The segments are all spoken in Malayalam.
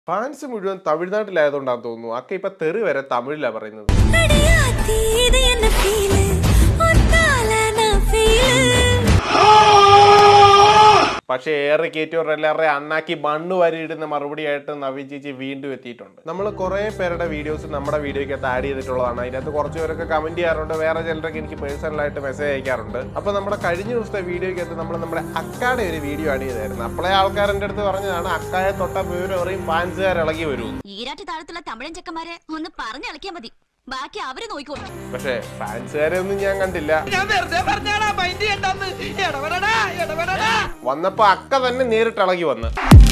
ഫാൻസ് മുഴുവൻ തമിഴ്നാട്ടിലായതുകൊണ്ടാന്ന് തോന്നുന്നു അക്ക ഇപ്പൊ തെറി വരെ തമിഴിലാ പറയുന്നത് அடியாத்தி இது என்ன ஃபீல் ஒன்னால நான் ஃபீல் പക്ഷേ ഏറെ കയറ്റിയവരെല്ലാവരുടെ അണ്ണാക്കി മണ്ണ് വരി ഇടുന്ന മറുപടിയായിട്ട് നവീൻ ചേച്ചി വീണ്ടും എത്തിയിട്ടുണ്ട് നമ്മൾ കുറേ പേരുടെ വീഡിയോസ് നമ്മുടെ വീഡിയോയ്ക്കകത്ത് ആഡ് ചെയ്തിട്ടുള്ളതാണ് അതിനകത്ത് കുറച്ച് പേരൊക്കെ കമന്റ് ചെയ്യാറുണ്ട് വേറെ ചിലരൊക്കെ എനിക്ക് പേഴ്സണലായിട്ട് മെസ്സേജ് അയക്കാറുണ്ട് അപ്പോൾ നമ്മുടെ കഴിഞ്ഞ ദിവസത്തെ വീഡിയോയ്ക്കകത്ത് നമ്മൾ നമ്മുടെ അക്കാടെ ഒരു വീഡിയോ ആഡ് ചെയ്തായിരുന്നു അപ്പോഴേ ആൾക്കാരെൻ്റെ അടുത്ത് പറഞ്ഞതാണ് അക്കായെ തൊട്ട വിവരം പറയും ഫാൻസുകാർ ഇളകി വരും ഈരാട്ടി താഴത്തുള്ള തമിഴൻ ചെക്കന്മാരെ ഒന്ന് പറഞ്ഞിളക്കിയാ മതി ബാക്കി അവര് നോക്കിക്കോളും പക്ഷേ ഫാൻസുകാരെ ഒന്നും ഞാൻ കണ്ടില്ല ഞാൻ വെറുതെ പറഞ്ഞാടാ മൈൻഡ് ചെയ്യണ്ടെന്ന് ഇടപെടടാ ഇടപെടടാ വന്നപ്പോ അക്ക തന്നെ നേരിട്ട് ഇളകി വന്ന്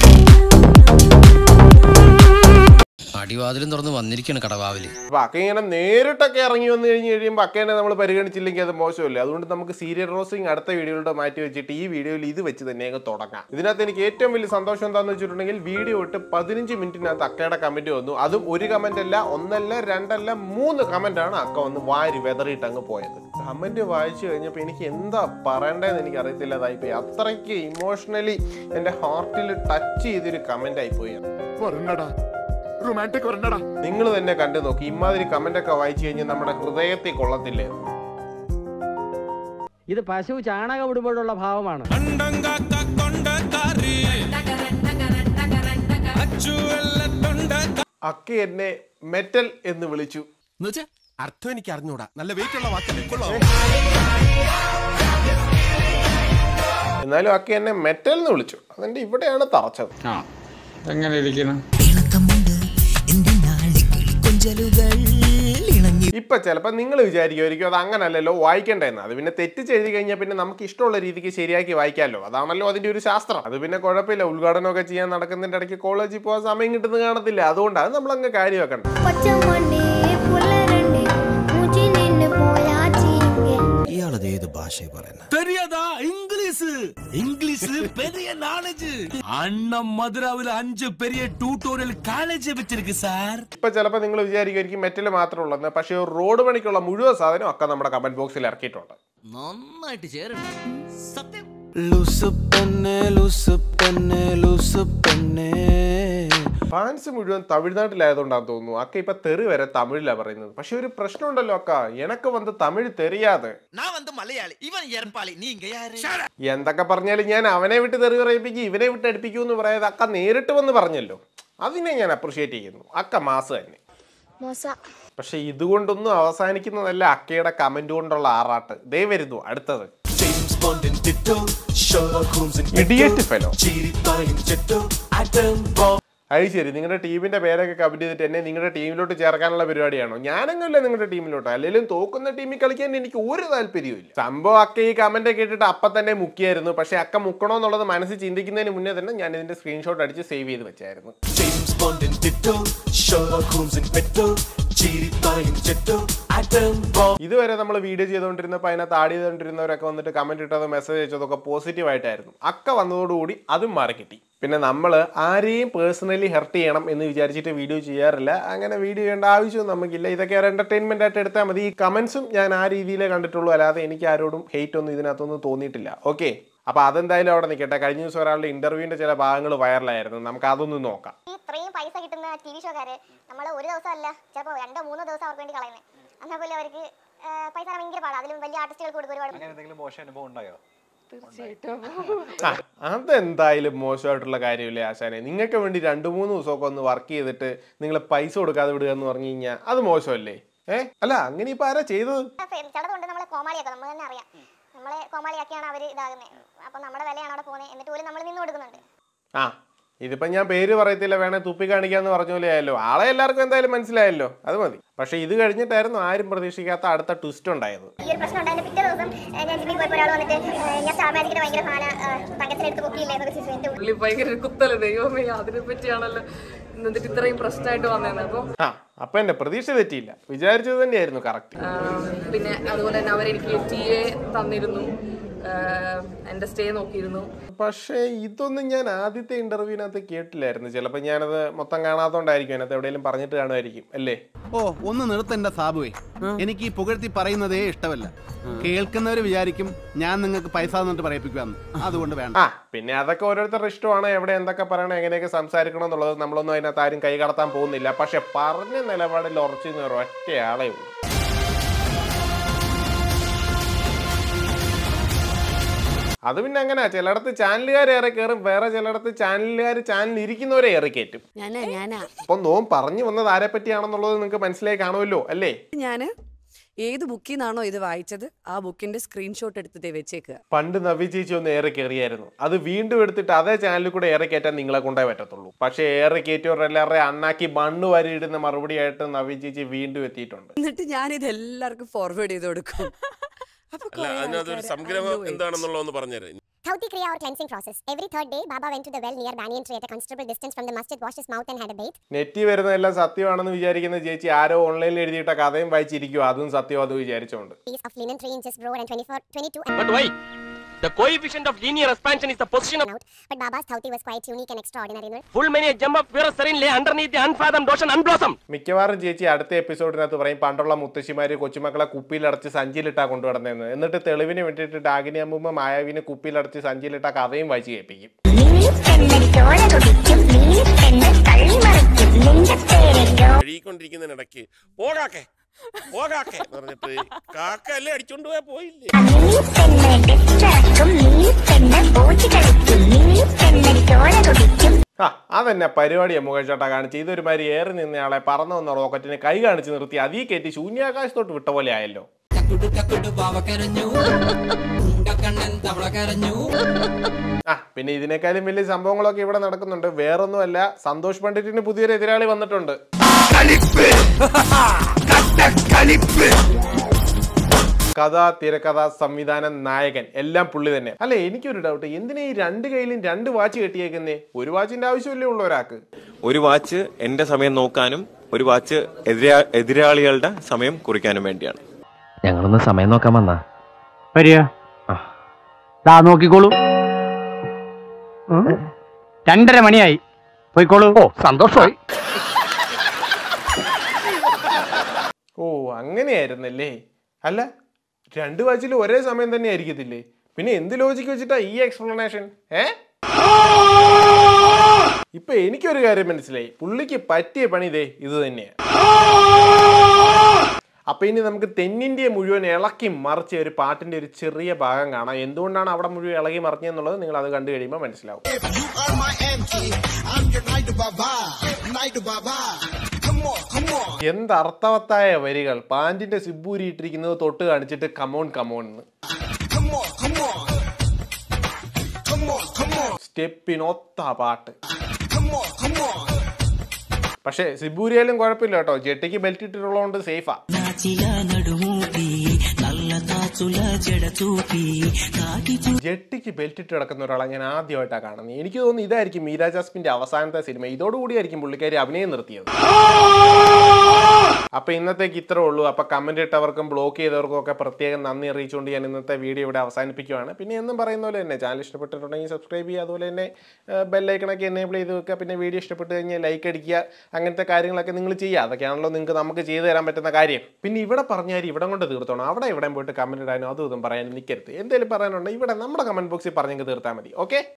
അടിവാതിലും തുറന്ന് വന്നിരിക്കുകയാണ് കടവാവില് അപ്പൊ അക്ക ഇങ്ങനെ നേരിട്ടൊക്കെ ഇറങ്ങി വന്നു കഴിഞ്ഞ് കഴിയുമ്പോൾ അക്കേനെ നമ്മൾ പരിഗണിച്ചില്ലെങ്കിൽ അത് മോശമല്ലേ അതുകൊണ്ട് നമുക്ക് സീരിയൽ റോസിങ് അടുത്ത വീഡിയോയിലൂടെ മാറ്റി വെച്ചിട്ട് ഈ വീഡിയോയിൽ ഇത് വെച്ച് തന്നെ അങ്ങ് തുടങ്ങാം ഇതിനകത്ത് എനിക്ക് ഏറ്റവും വലിയ സന്തോഷം എന്താണെന്ന് വെച്ചിട്ടുണ്ടെങ്കിൽ വീഡിയോ ഇട്ട് പതിനഞ്ച് മിനിറ്റിനകത്ത് അക്കയുടെ കമന്റ് വന്നു അതും ഒരു കമന്റ് അല്ല ഒന്നല്ല രണ്ടല്ല മൂന്ന് കമന്റ് ആണ് അക്ക വന്ന് വാരി വെതറിയിട്ട് അങ്ങ് പോയത് കമന്റ് വായിച്ചു കഴിഞ്ഞപ്പോൾ എനിക്ക് എന്താ പറയേണ്ടതെന്ന് എനിക്ക് അറിയത്തില്ലതായിപ്പോയി അത്രയ്ക്ക് ഇമോഷണലി എൻ്റെ ഹാർട്ടിൽ ടച്ച് ചെയ്തൊരു കമന്റ് ആയിപ്പോയി വരണ്ടടാ റൊമാൻറ്റിക് വരണ്ടടാ നിങ്ങൾ തന്നെ കണ്ടു നോക്കി ഇമാതിരി കമന്റ് ഒക്കെ വായിച്ചു കഴിഞ്ഞാൽ നമ്മുടെ ഹൃദയത്തിൽ കൊള്ളത്തില്ലേ ഇത് പശു ചാണകം ഇടുമ്പോഴുള്ള ഭാവമാണ് അക്ക എന്നെ മെറ്റൽ എന്ന് വിളിച്ചു എന്നുവെച്ചാ അർത്ഥം എനിക്ക് അറിഞ്ഞൂടാ നല്ല വെയിറ്റ് ഉള്ള വാക്കല്ലേ കൊള്ളാം എന്നാലും അക്ക എന്നെ മെറ്റൽ എന്ന് വിളിച്ചു അതെന്റെ ഇവിടെയാണ് തറച്ചത് എങ്ങനെ ഇരിക്കണം ഇണക്കമുണ്ട് എന്റെ നാളിക്കിളി കൊഞ്ചലുകൾ ഇണങ്ങി ഇപ്പൊ ചിലപ്പോൾ നിങ്ങൾ വിചാരിക്കുമായിരിക്കും അത് അങ്ങനല്ലല്ലോ വായിക്കണ്ടേന്ന് അത് പിന്നെ തെറ്റിച്ച് എഴുതി കഴിഞ്ഞാൽ പിന്നെ നമുക്ക് ഇഷ്ടമുള്ള രീതിക്ക് ശരിയാക്കി വായിക്കാമല്ലോ അതാണല്ലോ അതിന്റെ ഒരു ശാസ്ത്രം അത് പിന്നെ കുഴപ്പമില്ല ഉദ്ഘാടനമൊക്കെ ചെയ്യാൻ നടക്കുന്നതിന്റെ ഇടയ്ക്ക് കോളേജിൽ പോകാൻ സമയം കിട്ടുന്നത് കാണത്തില്ല അതുകൊണ്ട് അത് നമ്മൾ അങ്ങ് കാര്യമാക്കണ്ട പച്ചമണ്ണേ പുലരണ്ടേ മുജി നിന്ന് പോയാച്ചി ഇയാളത് ഏത് ഭാഷയെ പറയുന്നത് தெரியாதா இங்கிலீஷ் இங்கிலீஷ்ல பெரிய நாலேஜ் அண்ணன் மதுராவில அஞ்சு பெரிய டியூட்டோரியல் காலேஜ் வச்சிருக்கு சார் ഇപ്പൊ ചിലപ്പോൾ നിങ്ങൾ വിചാരിക്കുമായിരിക്കും മെറ്റൽ മാത്രമേ ഉള്ളൂ പക്ഷേ ഒരു റോഡ് പണിക്കുള്ള മുഴുവൻ സാധനം ഒക്കെ നമ്മുടെ കമന്റ് ബോക്സിൽ ഇറക്കിയിട്ടുണ്ട് നന്നായിട്ട് ചേരണം സത്യം ഫാൻസ് മുഴുവൻ തമിഴ്നാട്ടിലായതുകൊണ്ടാന്ന് തോന്നുന്നു അക്ക ഇപ്പൊ തെറി വരെ തമിഴിലാ പറയുന്നത് പക്ഷെ ഒരു പ്രശ്നമുണ്ടല്ലോ അക്ക എനക്ക് വന്ന് തമിഴ് തെറിയാതെ நான் வந்து மலையாளி இவன் ஏற்பாளி நீங்க யாரு എന്തൊക്കെ പറഞ്ഞാലും ഞാൻ അവനെ വിട്ട് തെറി പറയിപ്പിക്കും ഇവനെ വിട്ട് അടുപ്പിക്കൂ എന്ന് പറയാതെ അക്ക നേരിട്ട് വന്ന് പറഞ്ഞല്ലോ അതിനെ ഞാൻ അപ്രിഷിയേറ്റ് ചെയ്യുന്നു അക്ക മാസ് തന്നെ മോസ പക്ഷെ ഇതുകൊണ്ടൊന്നും അവസാനിക്കുന്നതല്ല അക്കയുടെ കമന്റ് കൊണ്ടുള്ള ആറാട്ട് ദേ വരുന്നു അടുത്തത് ഇഡിയറ്റ് ഫെലോ അത് ശരി നിങ്ങളുടെ ടീമിന്റെ പേരൊക്കെ കമന്റ് ചെയ്തിട്ട് എന്നെ നിങ്ങളുടെ ടീമിലോട്ട് ചേർക്കാനുള്ള പരിപാടിയാണോ ഞാനങ്ങല്ല നിങ്ങളുടെ ടീമിലോട്ട് അല്ലെങ്കിലും തോക്കുന്ന ടീമിൽ കളിക്കാൻ എനിക്ക് ഒരു താല്പര്യവും സംഭവം അക്ക ഈ കമന്റ് കേട്ടിട്ട് അപ്പൊ തന്നെ മുക്കിയായിരുന്നു പക്ഷെ അക്ക മുക്കണോ എന്നുള്ളത് മനസ്സിൽ ചിന്തിക്കുന്നതിന് മുന്നേ തന്നെ ഞാൻ ഇതിന്റെ സ്ക്രീൻഷോട്ട് അടിച്ച് സേവ് ചെയ്ത് വെച്ചായിരുന്നു ഇതുവരെ നമ്മൾ വീഡിയോ ചെയ്തുകൊണ്ടിരുന്നപ്പോൾ അതിനകത്ത് ആഡ് ചെയ്തുകൊണ്ടിരുന്നവരൊക്കെ വന്നിട്ട് കമന്റ് ഇട്ടത് മെസ്സേജ് അയച്ചതൊക്കെ പോസിറ്റീവ് ആയിട്ടായിരുന്നു അക്ക വന്നതോടുകൂടി അതും മാറി കിട്ടി പിന്നെ നമ്മൾ ആരെയും പേഴ്സണലി ഹെർട്ട് ചെയ്യണം എന്ന് വിചാരിച്ചിട്ട് വീഡിയോ ചെയ്യാറില്ല അങ്ങനെ വീഡിയോ ചെയ്യേണ്ട ആവശ്യവും നമുക്കില്ല ഇതൊക്കെ ഒരു എന്റർടൈൻമെന്റ് ആയിട്ട് എടുത്താൽ മതി ഈ കമന്റ്സും ഞാൻ ആ രീതിയിലേ കണ്ടിട്ടുള്ളൂ അല്ലാതെ എനിക്ക് ആരോടും ഹെയ്റ്റ് ഒന്നും ഇതിനകത്തൊന്നും തോന്നിയിട്ടില്ല ഓക്കെ അപ്പൊ അതെന്തായാലും അവിടെ നിൽക്കട്ടെ കഴിഞ്ഞ ദിവസം ഒരാളുടെ ഇന്റർവ്യൂവിന്റെ ചില ഭാഗങ്ങൾ വൈറലായിരുന്നു നമുക്ക് അതൊന്ന് നോക്കാം ഈ ഇത്രയും പൈസ കിട്ടുന്ന ടി വി ഷോക്കാര് നമ്മൾ ഒരു ദിവസം അല്ല ചിലപ്പോൾ രണ്ടോ മൂന്നോ ദിവസം അവർക്ക് വേണ്ടി കളയുന്നത് എന്നാൽ പോലും അവർക്ക് ആ, പൈസ തരാൻ ഭയങ്കര പാടാണ് അതിലും വലിയ ആർട്ടിസ്റ്റുകൾക്ക് കൊടുക്കും ഒരുപാട് ആ, അതെന്തായാലും മോശമായിട്ടുള്ള കാര്യമില്ലേ ആശാനെ നിങ്ങൾക്ക് വേണ്ടി രണ്ടു മൂന്ന് ദിവസമൊക്കെ ഒന്ന് വർക്ക് ചെയ്തിട്ട് നിങ്ങൾ പൈസ കൊടുക്കാതെ വിടുക എന്ന് പറഞ്ഞു കഴിഞ്ഞാൽ അത് മോശമല്ലേ ഏ അല്ല അങ്ങനെ ഇപ്പൊ ആരാ ചെയ്തത് ചിലതുകൊണ്ട് നമ്മളെ കോമാളിയാക്കാം നമ്മൾ തന്നെ അറിയാം നമ്മളെ കോമാളിയാക്കിയാണ് അവർ ഇതാകുന്നത് അപ്പം നമ്മുടെ വിലയാണ് അവിടെ പോകുന്നത് എന്നിട്ട് പോലും നമ്മൾ നിന്ന് കൊടുക്കുന്നുണ്ട് ആ ഇതിപ്പോ ഞാൻ പേര് പറയത്തില്ല വേണേ തുപ്പി കാണിക്കാന്ന് പറഞ്ഞ പോലെ ആയല്ലോ ആളെ എല്ലാവർക്കും എന്തായാലും മനസ്സിലായല്ലോ അത് മതി പക്ഷെ ഇത് കഴിഞ്ഞിട്ടായിരുന്നു ആരും പ്രതീക്ഷിക്കാത്ത അടുത്ത ട്വിസ്റ്റ് ഉണ്ടായത് ഈ ഒരു പ്രശ്നം ഉണ്ടായതിന്റെ പിറ്റേ ദിവസം ഏ, ഞാൻ ജിമ്മിൽ പോയപ്പോൾ ഒരാൾ വന്നിട്ട് ഏ, ഞാൻ സ്റ്റാർ മാജിക്കിന്റെ ഭയങ്കര ഫാന തങ്കത്തിനെടുത്ത് പൊക്കിയില്ലേ എന്നൊക്കെ ചോദിച്ചു എൻ്റെ പുള്ളി ഭയങ്കര കുത്തല് ദൈവമേ അതിനെ പറ്റിയാണല്ലോ എന്നിട്ട് ഇത്രയും പ്രശ്നമായിട്ട് വന്നേന്ന് അപ്പം ആ അപ്പൊ എന്റെ പ്രതീക്ഷ തെറ്റിയില്ല വിചാരിച്ചത് തന്നെയായിരുന്നു കറക്റ്റ് ആം, പിന്നെ അതുപോലെ തന്നെ അവരെനിക്ക് ടി എ തന്നിരുന്നു എൻ്റെ സ്റ്റേ നോക്കിയിരുന്നു പക്ഷേ ഇതൊന്നും ഞാൻ ആദ്യത്തെ ഇന്റർവ്യൂവിനകത്ത് കേട്ടില്ലായിരുന്നു ചിലപ്പോൾ ഞാനത് മൊത്തം കാണാത്തോണ്ടായിരിക്കും അതിനകത്ത് എവിടെയെങ്കിലും പറഞ്ഞിട്ട് കാണുമായിരിക്കും അല്ലേ ഓ ഒന്ന് നിർത്തണ്ട സാബുവേ എനിക്ക് ഈ പുകഴ്ത്തി പറയുന്നതേ ഇഷ്ടമല്ല കേൾക്കുന്നവര് വിചാരിക്കും ഞാൻ നിങ്ങൾക്ക് പൈസ തന്നിട്ട് പറയിപ്പിക്കുവാന്ന് അതുകൊണ്ട് വേണ്ട ആ പിന്നെ അതൊക്കെ ഓരോരുത്തരുടെ ഇഷ്ടമാണ് എവിടെ എന്തൊക്കെ പറയണം എങ്ങനെയൊക്കെ സംസാരിക്കണം എന്നുള്ളത് നമ്മളൊന്നും അതിനകത്ത് ആരും കൈ കടത്താൻ പോകുന്നില്ല പക്ഷെ പറഞ്ഞ നിലപാടിൽ ഉറച്ചു നിന്ന ഒറ്റയാളേ ഉള്ളൂ അത് പിന്നെ അങ്ങനെ ചിലയിടത്ത് ചാനലുകാർ ഏറെ കയറും വേറെ ചിലയിടത്ത് ചാനലുകാർ ചാനലിൽ ഇരിക്കുന്നവരെ ഏറെ കയറ്റും ഞാനാ ഞാനാ അപ്പൊ നോം പറഞ്ഞു വന്നത് ആരെ പറ്റിയാണെന്നുള്ളത് നിങ്ങൾക്ക് മനസ്സിലായി കാണുമല്ലോ അല്ലേ ഞാന് ഏത് ബുക്കിൽ നിന്നാണോ ഇത് വായിച്ചത് ആ ബുക്കിന്റെ സ്ക്രീൻഷോട്ട് എടുത്തിട്ട് വെച്ചേക്കുക പണ്ട് നവി ചേച്ചി ഒന്ന് ഏറെ കയറിയായിരുന്നു അത് വീണ്ടും എടുത്തിട്ട് അതേ ചാനലിൽ കൂടെ ഏറെ കയറ്റാൻ നിങ്ങളെ കൊണ്ടേ പറ്റത്തുള്ളൂ പക്ഷേ ഏറെ കയറ്റിയവരെല്ലാവരുടെ അണ്ണാക്കി മണ്ണ് വരിയിടുന്ന മറുപടിയായിട്ട് നവി ചേച്ചി വീണ്ടും എത്തിയിട്ടുണ്ട് എന്നിട്ട് ഞാൻ ഇത് എല്ലാവർക്കും ഫോർവേഡ് ചെയ്ത് കൊടുക്കും അപ്പൊ അല്ല കുറേ അതിനകത്തൊരു ആൾക്കാര് സംഗ്രഹം അറിഞ്ഞു എന്താണെന്നുള്ളതൊന്ന് പറഞ്ഞുതരാം Thauti Kriya or cleansing process. Every third day, Baba went to the well near Banyan tree at a considerable distance from the masjid, washed his mouth and had a bathe. നെറ്റി വരുന്നതെല്ലാം സത്യമാണെന്ന് വിചാരിക്കുന്ന ചേച്ചി ആരോ ഓൺലൈനിൽ എഴുതിയിട്ട കഥയും വായിച്ചിരിക്കും അതും സത്യം അത് വിചാരിച്ചോണ്ട് Piece of linen 3 inches broad and 24, 22 But why? The coefficient of linear expansion is the position of out. But Baba's Thauti was quite unique and extraordinary. No? full many a jump of pure serene lay underneath the unfathomed ocean unblossomed. മിക്കവാറും ചേച്ചി അടുത്ത എപ്പിസോഡിനകത്ത് പറയും പണ്ടുള്ള മുത്തശ്ശിമാര് കൊച്ചുമക്കളെ കുപ്പിയിലടച്ച് സഞ്ചിയിലിട്ടാ കൊണ്ടുവരുന്നതെന്ന് എന്നിട്ട് തെളിവിന് വേണ്ടിയിട്ട് ഡാഗിനി അമ്മൂമ്മ മായാവിനെ കുപ്പിയിലടച്ച് സഞ്ചിയിലിട്ട കഥയും വായിച്ച് കേൾപ്പിക്കും കഴുകിക്കൊണ്ടിരിക്കുന്നതിനിടയ്ക്ക് പോകാക്കെ പോകാക്കെ എന്ന് പറഞ്ഞിട്ട് കാക്ക അല്ലേ അടിച്ചോണ്ട് പോയാ പോയില്ലേ ആ അതന്നെ പരിപാടിയാ മുകേഷ് ചേട്ടാ കാണിച്ച് ഇതൊരു മാതിരി ഏറി നിന്നയാളെ പറന്നു വന്ന റോക്കറ്റിന് കൈ കാണിച്ച് നിർത്തി അതീ കയറ്റി ശൂന്യാകാശത്തോട്ട് വിട്ട പോലെ ആയല്ലോ ആ പിന്നെ ഇതിനേക്കാളും വലിയ സംഭവങ്ങളൊക്കെ ഇവിടെ നടക്കുന്നുണ്ട് വേറൊന്നുമല്ല സന്തോഷ് പണ്ഡിറ്റിന് പുതിയൊരു എതിരാളി വന്നിട്ടുണ്ട് കഥ തിരക്കഥ സംവിധാനം നായകൻ എല്ലാം പുള്ളി തന്നെ അല്ല എനിക്കൊരു ഡൗട്ട് എന്തിനാ ഈ രണ്ട് കയ്യിലും രണ്ട് വാച്ച് കെട്ടിയേക്കുന്നേ ഒരു വാച്ചിന്റെ ആവശ്യമല്ലേ ഉള്ള ഒരാൾക്ക് ഒരു വാച്ച് എന്റെ സമയം നോക്കാനും ഒരു വാച്ച് എതിരാ എതിരാളികളുടെ സമയം കുറിക്കാനും വേണ്ടിയാണ് ഞങ്ങളൊന്ന് സമയം നോക്കാൻ വന്നാ വരിക ദാ നോക്കിക്കോളൂ രണ്ടര മണിയായി പോയിക്കോളൂ ഓ സന്തോഷമായി ഓ അങ്ങനെയായിരുന്നല്ലേ അല്ല രണ്ട് വാച്ചിൽ ഒരേ സമയം തന്നെ ആയിരിക്കത്തില്ലേ പിന്നെ എന്ത് ലോജിക്ക് വെച്ചിട്ടാ ഈ എക്സ്പ്ലനേഷൻ ഏ ഇപ്പൊ എനിക്കൊരു കാര്യം മനസ്സിലായി പുള്ളിക്ക് പറ്റിയ പണി ഇതേ ഇത് തന്നെയാ അപ്പൊ ഇനി നമുക്ക് തെന്നിന്ത്യ മുഴുവൻ ഇളക്കി മറിച്ച ഒരു പാട്ടിന്റെ ഒരു ചെറിയ ഭാഗം കാണാം എന്തുകൊണ്ടാണ് അവിടെ മുഴുവൻ ഇളകി മറിഞ്ഞെന്നുള്ളത് നിങ്ങൾ അത് കണ്ടു കഴിയുമ്പോൾ മനസ്സിലാവും എന്തർത്ഥവത്തായ വരികൾ പാന്റിന്റെ സിബൂരി ഇട്ടിരിക്കുന്നത് തൊട്ട് കാണിച്ചിട്ട് കമോൺ കമോൺ എന്ന് സ്റ്റെപ്പിനൊത്ത പാട്ട് പക്ഷേ സിബൂരിയാലും കുഴപ്പമില്ല കേട്ടോ ജെട്ടിക്ക് ബെൽറ്റ് ഇട്ടിട്ടുള്ളതുകൊണ്ട് സേഫാ ജെട്ടിക്ക് ബെൽറ്റ് ഇട്ട് കിടക്കുന്ന ഒരാളെ ഞാൻ ആദ്യമായിട്ടാണ് കാണുന്നത് എനിക്ക് തോന്നുന്നു ഇതായിരിക്കും മീര ജാസ്മിന്റെ അവസാനത്തെ സിനിമ ഇതോടുകൂടിയായിരിക്കും പുള്ളിക്കാരി അഭിനയം നിർത്തിയത് അപ്പൊ ഇന്നത്തേക്ക് ഇത്രേ ഉള്ളൂ അപ്പൊ കമന്റ് ഇട്ടവർക്കും ബ്ലോക്ക് ചെയ്തവർക്കും ഒക്കെ പ്രത്യേകം നന്ദി അറിയിച്ചുകൊണ്ട് ഞാൻ ഇന്നത്തെ വീഡിയോ ഇവിടെ അവസാനിപ്പിക്കുകയാണ് പിന്നെ എന്നും പറയുന്ന പോലെ തന്നെ ചാനൽ ഇഷ്ടപ്പെട്ടിട്ടുണ്ടെങ്കിൽ സബ്സ്ക്രൈബ് ചെയ്യുക അതുപോലെ തന്നെ ബെല്ലൈക്കണൊക്കെ എനേബിൾ ചെയ്ത് വെക്കുക പിന്നെ വീഡിയോ ഇഷ്ടപ്പെട്ട് കഴിഞ്ഞാൽ ലൈക്ക് അടിക്കുക അങ്ങനത്തെ കാര്യങ്ങളൊക്കെ നിങ്ങൾ ചെയ്യുക അതൊക്കെയാണല്ലോ നിങ്ങൾക്ക് നമുക്ക് ചെയ്തു തരാൻ പറ്റുന്ന കാര്യം പിന്നെ ഇവിടെ പറഞ്ഞാൽ ഇവിടെ കൊണ്ട് തീർത്തോണം അവിടെ ഇവിടെ പോയിട്ട് കമന്റ് ഇടാനും അതും ഇതും പറയാനും നിൽക്കരുത് എന്തെങ്കിലും പറയാനുണ്ടെങ്കിൽ ഇവിടെ നമ്മുടെ കമന്റ് ബോക്സിൽ പറഞ്ഞെങ്കിൽ തീർത്താൽ മതി ഓക്കെ